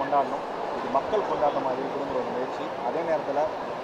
கொண்டாடணும் இது மக்கள் கொண்டாட்டமாக இருக்கணுங்கிற ஒரு முயற்சி அதே நேரத்தில்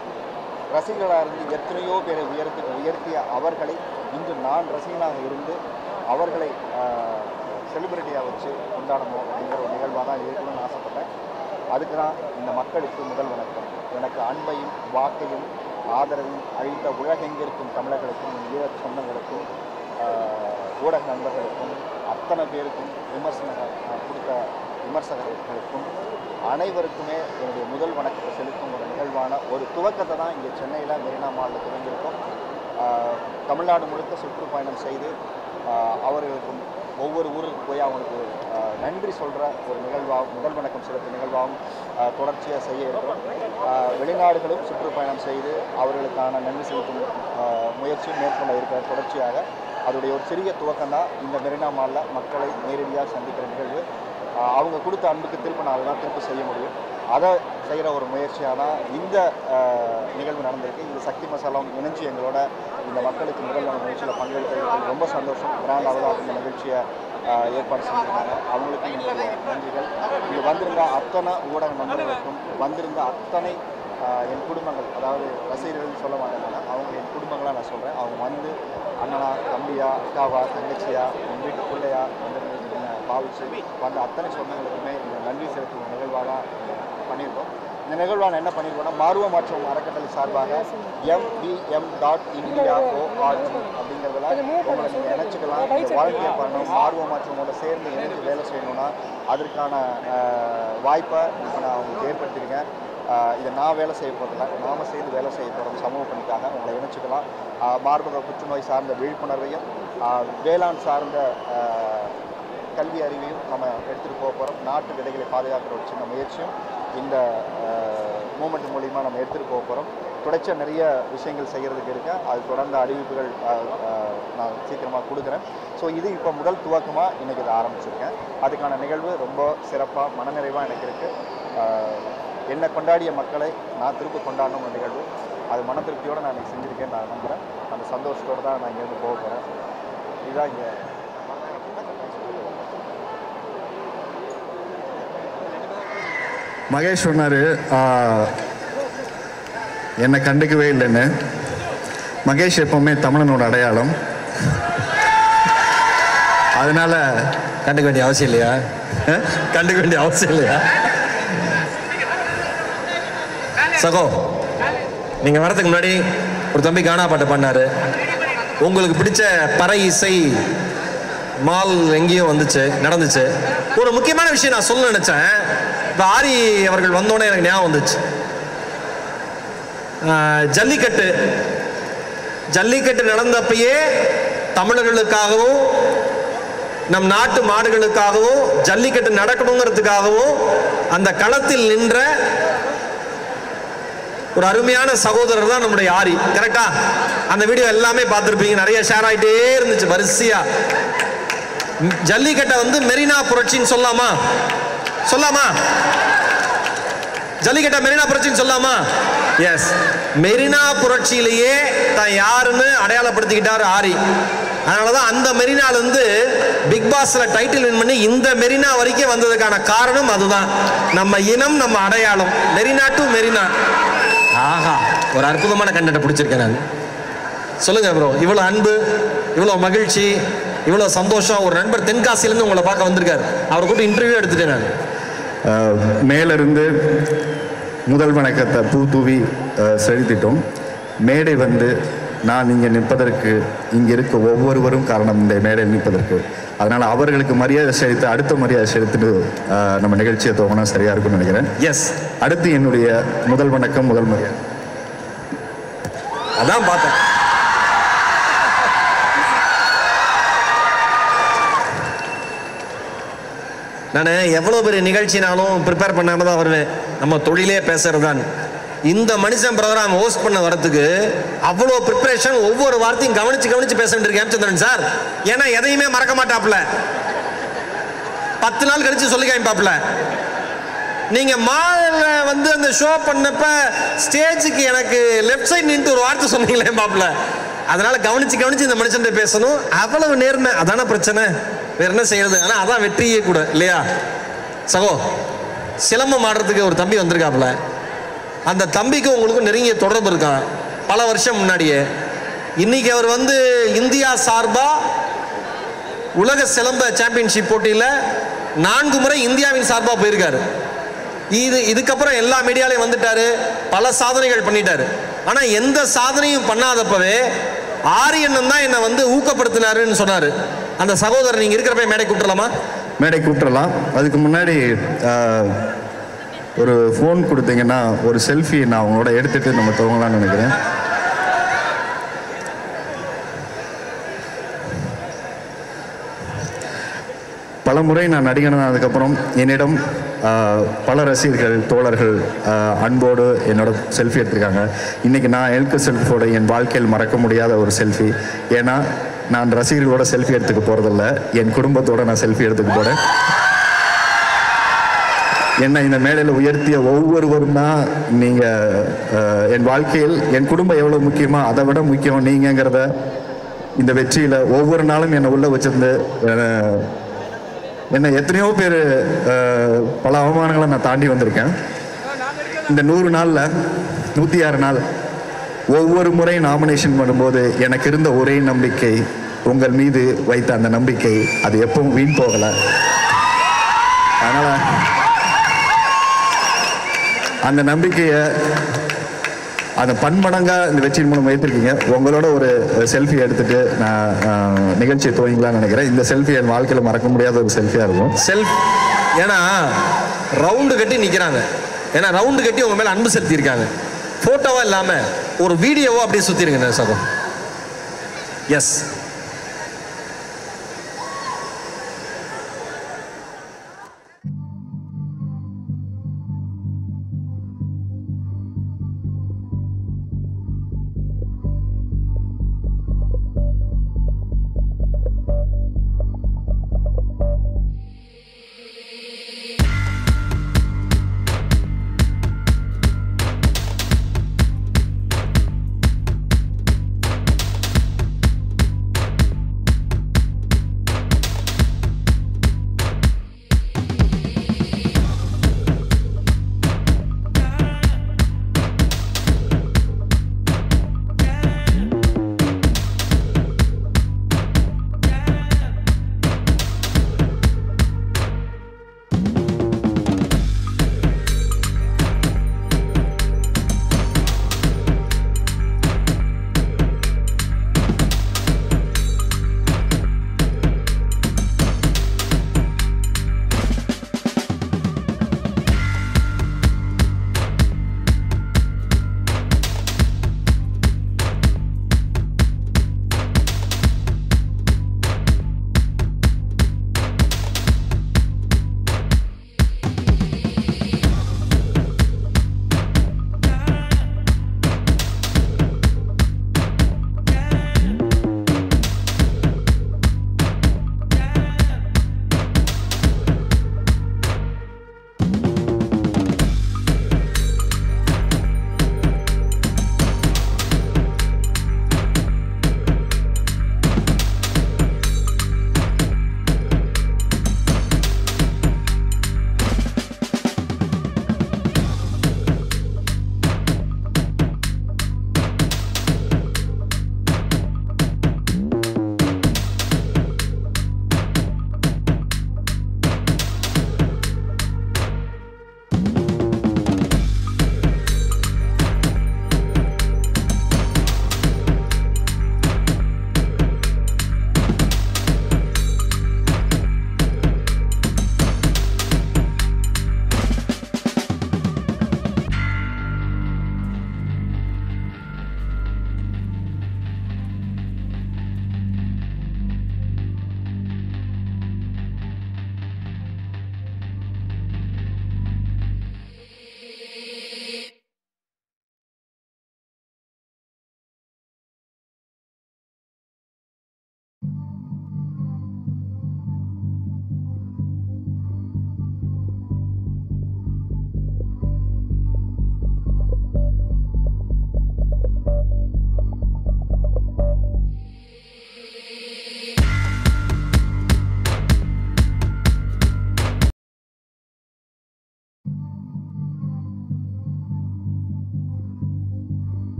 ரசிகர்களாக இருந்து எத்தனையோ பேரை உயர்த்தி உயர்த்திய அவர்களை இன்று நான் ரசிகனாக இருந்து அவர்களை செலிபிரிட்டியாக வச்சு கொண்டாடணும் அப்படிங்கிற ஒரு நிகழ்வாக தான் இருக்கணும்னு ஆசைப்பட்டேன் அதுக்கு தான் இந்த மக்களுக்கு முதல் வணக்கம் எனக்கு அன்பையும் வாக்கையும் ஆதரவையும் அளித்த உலகெங்கிருக்கும் தமிழர்களுக்கும் என் ஈழ சொந்தங்களுக்கும் ஆஹ், ஊடக நண்பர்களுக்கும் அத்தனை பேருக்கும் விமர்சன ஆஹ், கொடுத்த விமர்சகர்களுக்கும் அனைவருக்குமே என்னுடைய முதல் வணக்கத்தை செலுத்தும் ஒரு நிகழ்வான ஒரு துவக்கத்தை தான் இங்கே சென்னையில் மெரினா மாலில் துவங்கியிருக்கோம் ஆஹ், தமிழ்நாடு முழுக்க சுற்றுப்பயணம் செய்து ஆஹ், அவர்களுக்கு ஒவ்வொரு ஊருக்கு போய் அவங்களுக்கு ஆஹ், நன்றி சொல்கிற ஒரு நிகழ்வாகவும் முதல் வணக்கம் செலுத்தும் நிகழ்வாகவும் ஆஹ், தொடர்ச்சியாக செய்ய இருக்கிறோம் ஆஹ், வெளிநாடுகளும் சுற்றுப்பயணம் செய்து அவர்களுக்கான நன்றி செலுத்தும் ஆஹ், முயற்சியும் மேற்கொள்ள இருக்கிற தொடர்ச்சியாக அதோடைய ஒரு சிறிய துவக்கம் தான் இந்த மெரினா மாலில் மக்களை நேரடியாக சந்திக்கிற நிகழ்வு ஆஹ், அவங்க கொடுத்த அன்புக்கு திரும்ப நான் தான் திரும்ப செய்ய முடியும் அதை செய்கிற ஒரு முயற்சியாக தான் இந்த ஆஹ், நிகழ்வு நடந்திருக்கு இது சக்தி மசாலம் இணைஞ்சு எங்களோட இந்த மக்களுக்கு முதல் நாள் நிகழ்ச்சியில் பங்கெடுத்தது ரொம்ப சந்தோஷம் கிராண்ட் லெவலாக இந்த நிகழ்ச்சியை ஆஹ், ஏற்பாடு செஞ்சிருக்காங்க அவங்களுக்கும் என்னுடைய நன்றிகள் இங்கே வந்திருந்த அத்தனை ஊடக நண்பர்களுக்கும் வந்திருந்த அத்தனை ஆஹ், என் குடும்பங்கள் அதாவது ரசிகர்கள் சொல்ல மாட்டேங்க அவங்க என் குடும்பங்களாக நான் சொல்கிறேன் அவங்க வந்து அண்ணனா தம்பியா அக்காவா தங்கச்சியா என் வீட்டு பிள்ளையா இந்த என்னை பாவிச்சு வந்த அத்தனை சொந்தங்களுக்குமே இந்த நன்றி செலுத்தும் நிகழ்வாக தான் பண்ணியிருக்கோம் இந்த நிகழ்வான என்ன பண்ணியிருக்கோம்னா மார்வ மாற்றம் அறக்கட்டளை சார்பாக எம்பிஎம் டாட் இந்தியா ஓஆர்ஜி அப்படிங்கிறதுல உங்களை நீங்கள் இணைச்சிக்கலாம் நீங்கள் வாலண்டியர் பண்ணணும் மார்வ மாற்றமோட சேர்ந்து இணைஞ்சு வேலை செய்யணும்னா அதற்கான ஆஹ், வாய்ப்பை இப்போ நான் உங்களுக்கு ஏற்படுத்தியிருக்கேன் ஆஹ், இதை நான் வேலை செய்ய போகிறதில்ல நாம சேர்ந்து வேலை செய்ய போகிறோம் சமூக பணிக்காக உங்களை இணைச்சிக்கலாம் ஆஹ், மார்பக புற்றுநோய் சார்ந்த விழிப்புணர்வையும் ஆஹ், வேளாண் சார்ந்த ஆஹ், கல்வி அறிவையும் நம்ம எடுத்துகிட்டு போக போகிறோம் நாட்டு விதைகளை பாதுகாக்கிற ஒரு சின்ன முயற்சியும் இந்த மூமெண்ட் மூலிமா நம்ம எடுத்துகிட்டு போக போகிறோம் தொடர்ச்சியாக நிறைய விஷயங்கள் செய்கிறதுக்கு இருக்கு அது தொடர்ந்த அறிவிப்புகள் ஆஹ், ஆஹ், நான் சீக்கிரமாக கொடுக்குறேன் ஸோ இது இப்போ முதல் துவக்கமாக இன்றைக்கி இதை ஆரம்பிச்சிருக்கேன் அதுக்கான நிகழ்வு ரொம்ப சிறப்பாக மனநிறைவாக எனக்கு இருக்குது என்னை கொண்டாடிய மக்களை நான் திரும்ப கொண்டாடணும் நிகழ்வு அது மன திருப்தியோடு நான் இன்னைக்கு செஞ்சுருக்கேன் நான் நம்புகிறேன் அந்த சந்தோஷத்தோடு தான் நான் இங்கேருந்து போக போகிறேன் இதுதான் இங்கே மகேஷ் சொன்னார் என்னை கண்டுக்கவே இல்லைன்னு மகேஷ் எப்பவுமே தமிழனோட அடையாளம் அதனால கண்டுக்க வேண்டிய அவசியம் இல்லையா அஹ்? கண்டுக்க வேண்டிய அவசியம் இல்லையா சகோ நீங்க வரதுக்கு முன்னாடி ஒரு தம்பி கானா பாட்டு பண்ணாரு உங்களுக்கு பிடிச்ச பறை இசை மால் எங்கேயோ வந்துச்சு நடந்துச்சு ஒரு முக்கியமான விஷயம் நான் சொல்ல நினைச்சேன் இப்போ ஆரி அவர்கள் வந்தோடனே எனக்கு ஞாபகம் வந்துச்சு ஆஹ், ஜல்லிக்கட்டு ஜல்லிக்கட்டு நடந்தப்பயே தமிழர்களுக்காகவும் நம் நாட்டு மாடுகளுக்காகவும் ஜல்லிக்கட்டு நடக்கணுங்கிறதுக்காகவும் அந்த களத்தில் நின்ற ஒரு அருமையான சகோதரர் தான் நம்முடைய ஆரி கரெக்டா அந்த வீடியோ எல்லாமே பார்த்துருப்பீங்க நிறைய ஷேர் ஆயிட்டே இருந்துச்சு வரிசையா ம், ஜல்லிக்கட்டை வந்து மெரினா புரட்சின்னு சொல்லாமா சொல்லாமா ஜல்லிக்கட்டை மெரினா புரட்சின்னு சொல்லாமா எஸ் மெரினா புரட்சியிலேயே தான் யாருன்னு அடையாளப்படுத்திக்கிட்டாரு ஆரி அதனால தான் அந்த மெரினால இருந்து பிக் பாஸ்ல டைட்டில் வின் பண்ணி இந்த மெரினா வரைக்கும் வந்ததுக்கான காரணம் அதுதான் நம்ம இனம் நம்ம அடையாளம் மெரினா டு மெரினா ஆஹா ஒரு அற்புதமான கண்டென்ட் பிடிச்சிருக்கேன் நான் சொல்லுங்க ப்ரோ இவ்வளோ அன்பு இவ்வளோ மகிழ்ச்சி இவ்வளோ சந்தோஷம் ஒரு நண்பர் தென்காசியிலேருந்து உங்களை பார்க்க வந்திருக்காரு அவரை கூப்பிட்டு இன்டர்வியூ எடுத்துட்டேன் நான் அஹ், மேலிருந்து முதல் வணக்கத்தை பூ தூவி அஹ், செலுத்திட்டோம் மேடை வந்து நான் இங்கே நிற்பதற்கு இங்கே இருக்க ஒவ்வொருவரும் காரணம் இந்த மேடையில் நிற்பதற்கு அதனால் அவர்களுக்கு மரியாதை செலுத்து அடுத்த மரியாதை செலுத்திட்டு அஹ், நம்ம நிகழ்ச்சியை துவங்கினா சரியாக இருக்கும்னு நினைக்கிறேன் எஸ் அடுத்து என்னுடைய முதல் வணக்கம் முதல் மரியாதை அதான் பார்த்தேன் நான் எவ்வளோ பெரிய நிகழ்ச்சினாலும் ப்ரிப்பேர் பண்ணாம தான் வருவேன் நம்ம தொழிலே பேசுறது தான் இந்த மனுஷன் ப்ரோக்ராம் ஹோஸ்ட் பண்ண வரதுக்கு அவ்வளோ ப்ரிப்பரேஷன் ஒவ்வொரு வார்த்தையும் கவனிச்சு கவனிச்சு பேச வேண்டியிருக்கு ஹேமச்சந்திரன் சார் ஏன்னா எதையுமே மறக்க மாட்டாப்ல பத்து நாள் கழிச்சு சொல்லி காமிப்பாப்ல நீங்க மால வந்து அந்த ஷோ பண்ணப்ப ஸ்டேஜுக்கு எனக்கு லெஃப்ட் சைடு நின்று ஒரு வார்த்தை சொன்னீங்களே மாப்ள அதனால கவனிச்சு கவனிச்சு இந்த மனுஷன் பேசணும் அவ்வளவு நேர்மை அதான பிரச்சனை வேற என்ன செய்யறது ஆனா அதான் வெற்றியே கூட இல்லையா சகோ சிலம்பம் ஆடுறதுக்கு ஒரு தம்பி வந்திருக்காப்புல அந்த தம்பிக்கு உங்களுக்கும் நெருங்கிய தொடர்பு இருக்கான் பல வருஷம் முன்னாடியே இன்னைக்கு அவர் வந்து இந்தியா சார்பா உலக சிலம்ப சாம்பியன்ஷிப் போட்டியில் நான்கு முறை இந்தியாவின் சார்பாக போயிருக்காரு இது இதுக்கப்புறம் எல்லா மீடியாலையும் வந்துட்டாரு பல சாதனைகள் பண்ணிட்டாரு ஆனால் எந்த சாதனையும் பண்ணாதப்பவே ஆரியண்ணன் தான் என்னை வந்து ஊக்கப்படுத்தினாருன்னு சொன்னார் அந்த சகோதரர் நீங்கள் இருக்கிறப்ப மேடை கூப்பிடலாமா மேடை கூப்பிட்டுறலாம் அதுக்கு முன்னாடி ஆஹ், ஒரு ஃபோன் கொடுத்தீங்கன்னா ஒரு செல்ஃபி நான் அவங்களோட எடுத்துட்டு நம்ம துவங்கலாம்னு நினைக்கிறேன் பல முறை நான் நடிகனானதுக்கப்புறம் அதுக்கப்புறம் என்னிடம் ஆஹ், பல ரசிகர்கள் தோழர்கள் ஆஹ், அன்போடு என்னோட செல்ஃபி எடுத்திருக்காங்க இன்றைக்கி நான் எடுக்க செல்ஃபியோட என் வாழ்க்கையில் மறக்க முடியாத ஒரு செல்ஃபி ஏன்னா நான் ரசிகர்களோட செல்ஃபி எடுத்துக்க போகிறதில்ல என் குடும்பத்தோட நான் செல்ஃபி எடுத்துக்க போகிறேன் என்னை இந்த மேடையில் உயர்த்திய ஒவ்வொருவரும் தான் நீங்கள் என் வாழ்க்கையில் என் குடும்பம் எவ்வளோ முக்கியமோ அதை விட முக்கியம் நீங்கங்கிறத இந்த வெற்றியில் ஒவ்வொரு நாளும் என்னை உள்ள வச்சிருந்து அஹ், என்னை எத்தனையோ பேர் பல அவமானங்களை நான் தாண்டி வந்திருக்கேன் இந்த நூறு நாளில் நூற்றி ஆறு நாள் ஒவ்வொரு முறை நாமினேஷன் பண்ணும்போது எனக்கு இருந்த ஒரே நம்பிக்கை உங்கள் மீது வைத்த அந்த நம்பிக்கை அது எப்பவும் வீண் போகலை அதனால் அந்த நம்பிக்கையை அந்த பன்மடங்காக இந்த வெற்றியின் மூலம் வைத்திருக்கீங்க உங்களோட ஒரு செல்ஃபி எடுத்துட்டு நான் அஹ், நிகழ்ச்சியை துவங்கலாம்னு நினைக்கிறேன் இந்த செல்ஃபி என் வாழ்க்கையில் மறக்க முடியாத ஒரு செல்ஃபியாக இருக்கும் செல்ஃப் ஏன்னா ரவுண்டு கட்டி நிற்கிறாங்க ஏன்னா ரவுண்டு கட்டி உங்க மேலே அன்பு செலுத்தியிருக்காங்க ஃபோட்டோவா இல்லாமல் ஒரு வீடியோவோ அப்படியே சுற்றிருங்க சகோ எஸ்